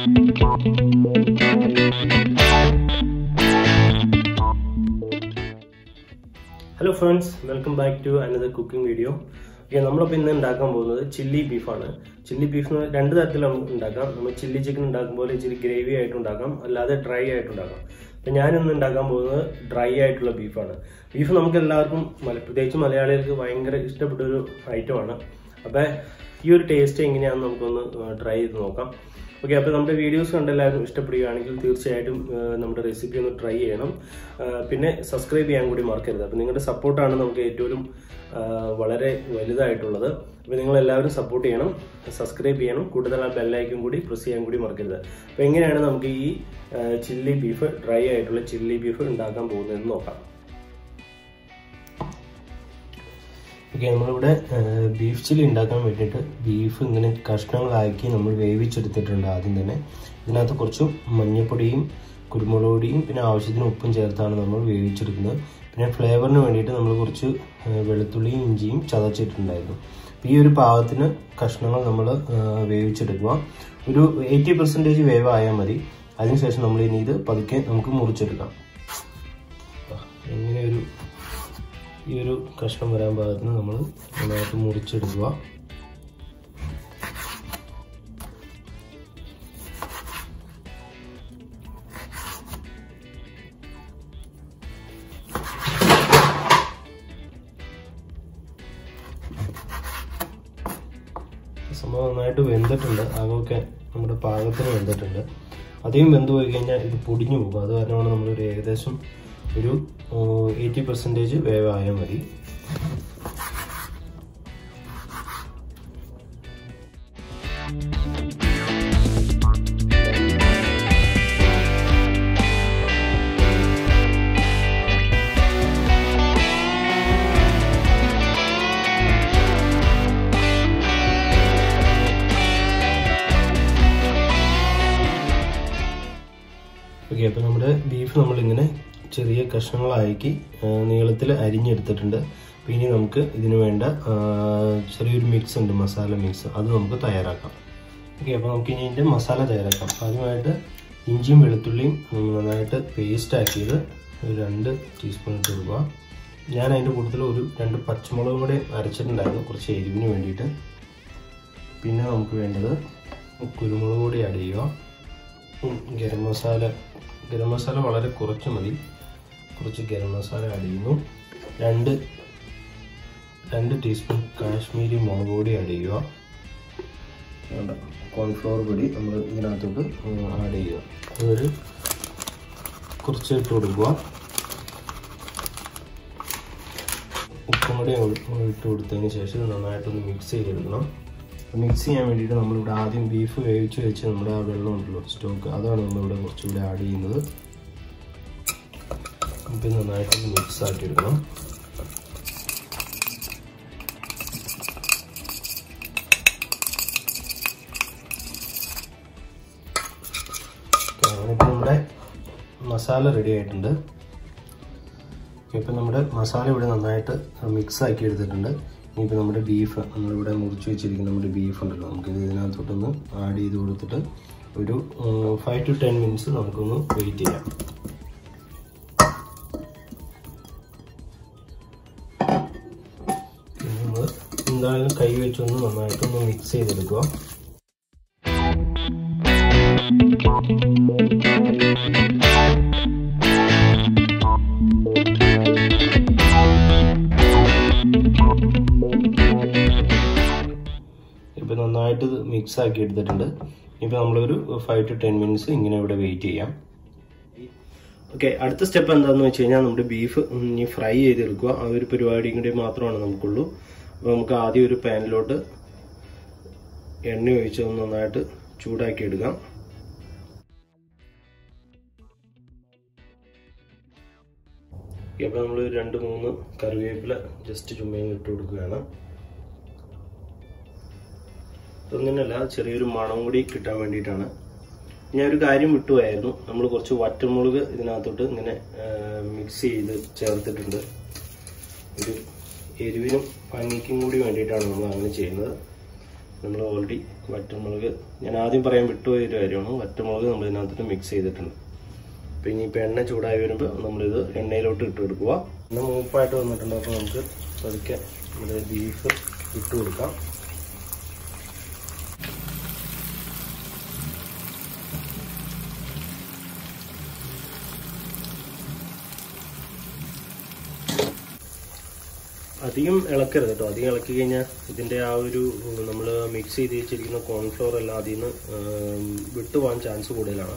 hello friends welcome back to another cooking video okay നമ്മളിപ്പോൾ ഇന്ന് ഉണ്ടാക്കാൻ പോകുന്നത് ചില്ലി ബീഫാണ് ചില്ലി ബീഫ് എന്ന് രണ്ട് തരത്തിൽ നമുക്ക് ഉണ്ടാക്കാം നമ്മൾ ചില്ലി ചിക്കൻ ഉണ്ടാക്കുമ്പോൾ ഇച്ചിരി ഗ്രേവി ആയിട്ട് ഉണ്ടാക്കാം അല്ലാതെ ഡ്രൈ ആയിട്ട് ഉണ്ടാക്കാം അപ്പം ഞാനിന്ന് ഉണ്ടാക്കാൻ പോകുന്നത് ഡ്രൈ ആയിട്ടുള്ള ബീഫാണ് ബീഫ് നമുക്ക് എല്ലാവർക്കും മല- പ്രത്യേകിച്ച് മലയാളികൾക്ക് ഭയങ്കര ഇഷ്ടപ്പെട്ട ഒരു ഐറ്റമാണ് അപ്പം ഈ ഒരു ടേസ്റ്റ് എങ്ങനെയാണെന്ന് നമുക്കൊന്ന് ട്രൈ ചെയ്ത് നോക്കാം ഓക്കെ അപ്പോൾ നമ്മുടെ വീഡിയോസ് കണ്ട് എല്ലാവരും ഇഷ്ടപ്പെടുകയാണെങ്കിൽ തീർച്ചയായിട്ടും ആ, നമ്മുടെ റെസിപ്പി ഒന്ന് ട്രൈ ചെയ്യണം ആ, പിന്നെ സബ്സ്ക്രൈബ് ചെയ്യാൻ കൂടി മറക്കരുത് അപ്പോൾ നിങ്ങളുടെ സപ്പോർട്ടാണ് നമുക്ക് ഏറ്റവും ആ, വളരെ വലുതായിട്ടുള്ളത് അപ്പോൾ നിങ്ങൾ എല്ലാവരും സപ്പോർട്ട് ചെയ്യണം സബ്സ്ക്രൈബ് ചെയ്യണം കൂടുതൽ ആ ബെല്ലൈക്കും കൂടി പ്രസ് ചെയ്യാൻ കൂടി മറക്കരുത് അപ്പോൾ എങ്ങനെയാണ് നമുക്ക് ഈ ചില്ലി ബീഫ് ഡ്രൈ ആയിട്ടുള്ള ചില്ലി ബീഫ് ഉണ്ടാക്കാൻ പോകുന്നതെന്ന് നോക്കാം ഓക്കെ നമ്മളിവിടെ ബീഫ് ചില്ലി ഉണ്ടാക്കാൻ വേണ്ടിയിട്ട് ബീഫ് ഇങ്ങനെ കഷ്ണങ്ങളാക്കി നമ്മൾ വേവിച്ചെടുത്തിട്ടുണ്ട് ആദ്യം തന്നെ ഇതിനകത്ത് കുറച്ച് മഞ്ഞൾപ്പൊടിയും കുരുമുളക് പൊടിയും പിന്നെ ആവശ്യത്തിന് ഉപ്പും ചേർത്താണ് നമ്മൾ വേവിച്ചെടുക്കുന്നത് പിന്നെ ഫ്ലേവറിന് വേണ്ടിയിട്ട് നമ്മൾ കുറച്ച് ആ, വെളുത്തുള്ളിയും ഇഞ്ചിയും ചതച്ചിട്ടുണ്ടായിരുന്നു അപ്പോൾ ഈ ഒരു പാകത്തിന് കഷ്ണങ്ങൾ നമ്മൾ വേവിച്ചെടുക്കുക ഒരു എയ്റ്റി പെർസെൻറ്റേജ് വേവ് ആയാൽ മതി അതിനുശേഷം നമ്മൾ ഇനി ഇത് പതുക്കെ നമുക്ക് മുറിച്ചെടുക്കാം ഇങ്ങനെ ഒരു ഈ ഒരു കഷ്ണം വരാൻ പാകത്തിന് നമ്മൾ നന്നായിട്ട് മുറിച്ചെടുക്കുക സംഭവം നന്നായിട്ട് വെന്തിട്ടുണ്ട് അതൊക്കെ നമ്മുടെ പാകത്തിന് വെന്തിട്ടുണ്ട് അധികം വെന്ത് പോയി കഴിഞ്ഞാൽ ഇത് പൊടിഞ്ഞു പോകും അത് കാരണമാണ് നമ്മളൊരു ഏകദേശം ഒരു എയ്റ്റി പെർസെൻറ്റേജ് വേവായാൽ മതി ഓക്കെ അപ്പോൾ നമ്മുടെ ബീഫ് നമ്മളിങ്ങനെ ചെറിയ കഷ്ണങ്ങളാക്കി നീളത്തിൽ അരിഞ്ഞെടുത്തിട്ടുണ്ട് അപ്പോൾ ഇനി നമുക്ക് ഇതിന് വേണ്ട ആ, ചെറിയൊരു മിക്സ് ഉണ്ട് മസാല മിക്സ് അത് നമുക്ക് തയ്യാറാക്കാം ഓക്കെ അപ്പോൾ നമുക്ക് ഇനി ഇതിൻ്റെ മസാല തയ്യാറാക്കാം ആദ്യമായിട്ട് ഇഞ്ചിയും വെളുത്തുള്ളിയും നമ്മൾ നന്നായിട്ട് പേസ്റ്റ് ആക്കിയത് ഒരു രണ്ട് ടീസ്പൂൺ ഇട്ട് കൊടുക്കുക ഞാൻ അതിൻ്റെ കൂട്ടത്തിൽ ഒരു രണ്ട് പച്ചമുളകും കൂടെ അരച്ചിട്ടുണ്ടായിരുന്നു കുറച്ച് എരിവിന് വേണ്ടിയിട്ട് പിന്നെ നമുക്ക് വേണ്ടത് കുരുമുളക് പൊടി ആഡ് ചെയ്യുക ഉം, ഗരം മസാല ഗരം മസാല വളരെ കുറച്ച് മതി കുറച്ച് ഗരം മസാല ആഡ് ചെയ്യുന്നു രണ്ട് രണ്ട് ടീസ്പൂൺ കാശ്മീരി മുളക് പൊടി ആഡ് ചെയ്യുക വേണ്ട കോൺഫ്ലവർ പൊടി നമ്മൾ ഇതിനകത്തോട്ട് ആഡ് ചെയ്യുക അതൊരു കുറച്ച് ഇട്ട് കൊടുക്കുക ഉപ്പും കൂടി ഇട്ട് കൊടുത്തതിന് ശേഷം ഇത് നന്നായിട്ടൊന്ന് മിക്സ് ചെയ്തെടുക്കണം മിക്സ് ചെയ്യാൻ വേണ്ടിയിട്ട് നമ്മളിവിടെ ആദ്യം ബീഫ് വേവിച്ച് വെച്ച് നമ്മുടെ ആ വെള്ളം ഉണ്ടല്ലോ സ്റ്റോക്ക് അതാണ് നമ്മളിവിടെ കുറച്ചുകൂടി ആഡ് ചെയ്യുന്നത് നമുക്ക് നന്നായിട്ട് മിക്സ് ആക്കി എടുക്കണം അങ്ങനെയിപ്പോൾ നമ്മുടെ മസാല റെഡി ആയിട്ടുണ്ട് ഇപ്പം നമ്മുടെ മസാല ഇവിടെ നന്നായിട്ട് മിക്സ് ആക്കി എടുത്തിട്ടുണ്ട് ഇനിയിപ്പോൾ നമ്മുടെ ബീഫ് നമ്മളിവിടെ മുറിച്ച് വെച്ചിരിക്കുന്ന നമ്മുടെ ബീഫ് ഉണ്ടല്ലോ നമുക്കിത് ഇതിനകത്തോട്ടൊന്ന് ആഡ് ചെയ്ത് കൊടുത്തിട്ട് ഒരു ഫൈവ് ടു ടെൻ മിനിറ്റ്സ് നമുക്കൊന്ന് വെയിറ്റ് ചെയ്യാം പിന്നെ നമ്മൾ എന്തായാലും കൈ വെച്ചൊന്ന് നന്നായിട്ടൊന്ന് മിക്സ് ചെയ്തെടുക്കുക ഇപ്പം നന്നായിട്ട് മിക്സ് ആക്കി എടുത്തിട്ടുണ്ട് ഇപ്പം നമ്മളൊരു ഫൈവ് ടു ടെൻ മിനിറ്റ്സ് ഇങ്ങനെ ഇവിടെ വെയിറ്റ് ചെയ്യാം ഓക്കെ അടുത്ത സ്റ്റെപ്പ് എന്താണെന്ന് വെച്ച് കഴിഞ്ഞാൽ നമ്മുടെ ബീഫ് ഇനി ഫ്രൈ ചെയ്തെടുക്കുക ആ ഒരു പരിപാടിയും കൂടി മാത്രമാണ് നമുക്കുള്ളൂ അപ്പോൾ നമുക്ക് ആദ്യം ഒരു പാനിലോട്ട് എണ്ണ ഒഴിച്ച് ഒന്ന് നന്നായിട്ട് ചൂടാക്കി എടുക്കാം അപ്പോൾ നമ്മൾ രണ്ട് മൂന്ന് കറിവേപ്പില ജസ്റ്റ് ചുമ്മയും ഇട്ട് കൊടുക്കുകയാണ് ഇതൊന്നിനല്ല ചെറിയൊരു മണം കൂടി കിട്ടാൻ വേണ്ടിയിട്ടാണ് ഞാൻ ഒരു കാര്യം വിട്ടുപോയായിരുന്നു നമ്മൾ കുറച്ച് വറ്റമുളക് ഇതിനകത്തോട്ട് ഇങ്ങനെ മിക്സ് ചെയ്ത് ചേർത്തിട്ടുണ്ട് ഒരു എരിവിനും ഭംഗിക്കും കൂടി വേണ്ടിയിട്ടാണ് നമ്മൾ അങ്ങനെ ചെയ്യുന്നത് നമ്മൾ ഓൾറെഡി വറ്റമുളക് ഞാൻ ആദ്യം പറയാൻ വിട്ടുപോയ ഒരു കാര്യമാണ് വറ്റമുളക് നമ്മൾ ഇതിനകത്തിട്ട് മിക്സ് ചെയ്തിട്ടുണ്ട് അപ്പോൾ ഇനിയിപ്പോൾ എണ്ണ ചൂടായി വരുമ്പോൾ നമ്മളിത് എണ്ണയിലോട്ട് ഇട്ട് കൊടുക്കുക എണ്ണ മൂപ്പായിട്ട് വന്നിട്ടുണ്ട് അപ്പോൾ നമുക്ക് പതുക്കെ നമ്മുടെ ബീഫ് ഇട്ട് കൊടുക്കാം അധികം ഇളക്കരുത് കേട്ടോ അധികം ഇളക്കി കഴിഞ്ഞാൽ ഇതിൻ്റെ ആ ഒരു നമ്മൾ മിക്സ് ചെയ്ത് വെച്ചിരിക്കുന്ന കോൺഫ്ലോർ എല്ലാം അതിൽ നിന്ന് വിട്ടുപോകാൻ ചാൻസ് കൂടുതലാണ്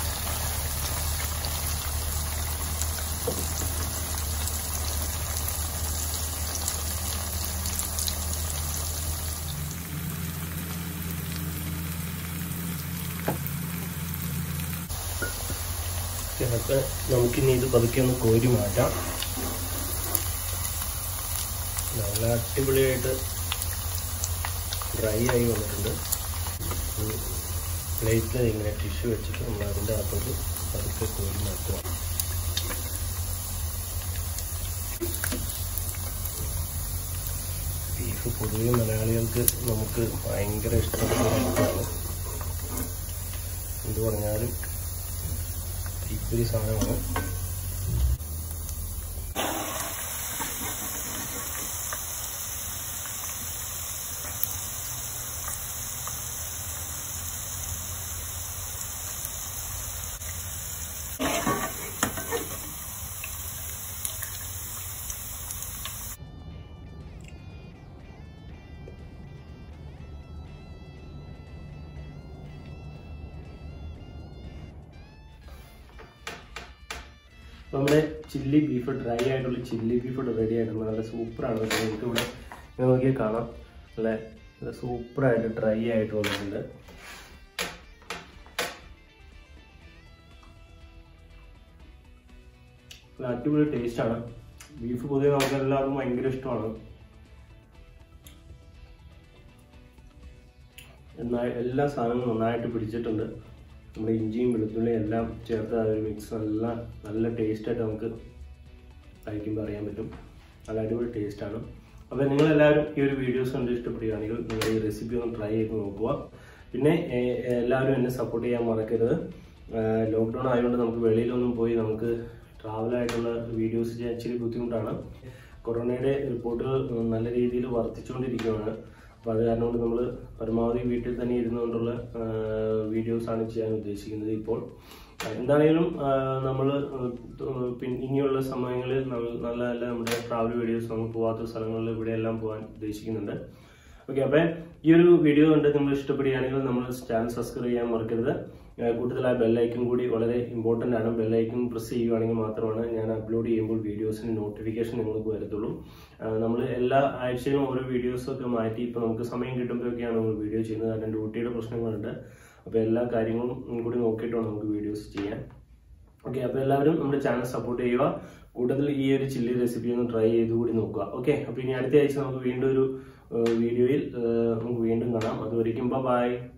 ചിലപ്പോൾ നമുക്കിനി ഇത് പതുക്കെ ഒന്ന് കോരി മാറ്റാം നല്ല അടിപൊളിയായിട്ട് ഡ്രൈ ആയി വന്നിട്ടുണ്ട് പ്ലേറ്റിൽ ഇങ്ങനെ ടിഷ്യൂ വെച്ചിട്ട് നമ്മൾ അതിൻ്റെ അകത്തോട്ട് പതുക്കെ കോരി മാറ്റുക ബീഫ് പൊതുവെ മലയാളികൾക്ക് നമുക്ക് ഭയങ്കര ഇഷ്ടപ്പെട്ട ഇതാണ് എന്ത് പറഞ്ഞാലും തീപ്പൊരി സാധനമാണ് നമ്മുടെ ചില്ലി ബീഫ് ഡ്രൈ ആയിട്ടുള്ള ചില്ലി ബീഫ് റെഡി ആയിട്ടുണ്ട് നല്ല സൂപ്പറാണ് കേട്ടോ നിങ്ങൾക്ക് ഇവിടെ ഇങ്ങനെ നോക്കിയാൽ കാണാം നല്ല നല്ല സൂപ്പറായിട്ട് ഡ്രൈ ആയിട്ട് വന്നിട്ടുണ്ട് നല്ല അടിപൊളി ടേസ്റ്റാണ് ബീഫ് പൊതുവെ നമുക്ക് എല്ലാവർക്കും ഭയങ്കര ഇഷ്ടമാണ് എന്നാൽ എല്ലാ സാധനങ്ങളും നന്നായിട്ട് പിടിച്ചിട്ടുണ്ട് നമ്മുടെ ഇഞ്ചിയും വെളുത്തുള്ളിയും എല്ലാം ചേർത്ത് ആ ഒരു മിക്സ് നല്ല നല്ല ടേസ്റ്റായിട്ട് നമുക്ക് കഴിക്കുമ്പോൾ അറിയാൻ പറ്റും നല്ല അടിപൊളി ടേസ്റ്റാണ് അപ്പോൾ നിങ്ങളെല്ലാവരും ഈ ഒരു വീഡിയോസ് കണ്ട് ഇഷ്ടപ്പെടുകയാണെങ്കിൽ നിങ്ങൾ ഈ റെസിപ്പി ഒന്ന് ട്രൈ ചെയ്ത് നോക്കുക പിന്നെ ഏ- എല്ലാവരും എന്നെ സപ്പോർട്ട് ചെയ്യാൻ മറക്കരുത് ലോക്ക്ഡൗൺ ആയതുകൊണ്ട് നമുക്ക് വെളിയിലൊന്നും പോയി നമുക്ക് ട്രാവലായിട്ടുള്ള വീഡിയോസ് ചെയ്യാൻ ഇച്ചിരി ബുദ്ധിമുട്ടാണ് കൊറോണയുടെ റിപ്പോർട്ടുകൾ നല്ല രീതിയിൽ വർദ്ധിച്ചുകൊണ്ടിരിക്കുകയാണ് അപ്പോൾ അത് കാരണം കൊണ്ട് നമ്മൾ പരമാവധി വീട്ടിൽ തന്നെ ഇരുന്നുകൊണ്ടുള്ള വീഡിയോസാണ് ചെയ്യാൻ ഉദ്ദേശിക്കുന്നത് ഇപ്പോൾ എന്താണെങ്കിലും നമ്മൾ ഇനിയുള്ള സമയങ്ങളിൽ നല്ല നല്ല നല്ല നമ്മുടെ ട്രാവൽ വീഡിയോസ് നമ്മൾ പോകാത്ത സ്ഥലങ്ങളിൽ ഇവിടെയെല്ലാം പോകാൻ ഉദ്ദേശിക്കുന്നുണ്ട് ഓക്കെ അപ്പം ഈ ഒരു വീഡിയോ കണ്ട് നിങ്ങൾ ഇഷ്ടപ്പെടുകയാണെങ്കിൽ നമ്മൾ ചാനൽ സബ്സ്ക്രൈബ് ചെയ്യാൻ മറക്കരുത് ഏഹ് കൂടുതലായി ബെല്ലൈക്കൺ കൂടി വളരെ ഇമ്പോർട്ടൻ്റ് ആണ് ബെല്ലൈക്കൺ പ്രസ് ചെയ്യുകയാണെങ്കിൽ മാത്രമാണ് ഞാൻ അപ്ലോഡ് ചെയ്യുമ്പോൾ വീഡിയോസിന് നോട്ടിഫിക്കേഷൻ നിങ്ങൾക്ക് വരത്തുള്ളൂ നമ്മൾ എല്ലാ ആഴ്ചയിലും ഓരോ വീഡിയോസ് ഒക്കെ മാറ്റി ഇപ്പോൾ നമുക്ക് സമയം കിട്ടുമ്പോഴൊക്കെയാണ് നമ്മൾ വീഡിയോ ചെയ്യുന്നത് കാരണം ഡ്യൂട്ടിയുടെ പ്രശ്നങ്ങളുണ്ട് അപ്പോൾ എല്ലാ കാര്യങ്ങളും കൂടി നോക്കിയിട്ട് വേണം നമുക്ക് വീഡിയോസ് ചെയ്യാൻ ഓക്കെ അപ്പോൾ എല്ലാവരും നമ്മുടെ ചാനൽ സപ്പോർട്ട് ചെയ്യുക കൂടുതൽ ഈ ഒരു ചില്ലി റെസിപ്പി ഒന്ന് ട്രൈ ചെയ്ത് കൂടി നോക്കുക ഓക്കെ അപ്പോൾ ഇനി അടുത്ത ആഴ്ച നമുക്ക് വീണ്ടും ഒരു വീഡിയോയിൽ നമുക്ക് വീണ്ടും കാണാം അതുവരെയ്ക്കും ബൈ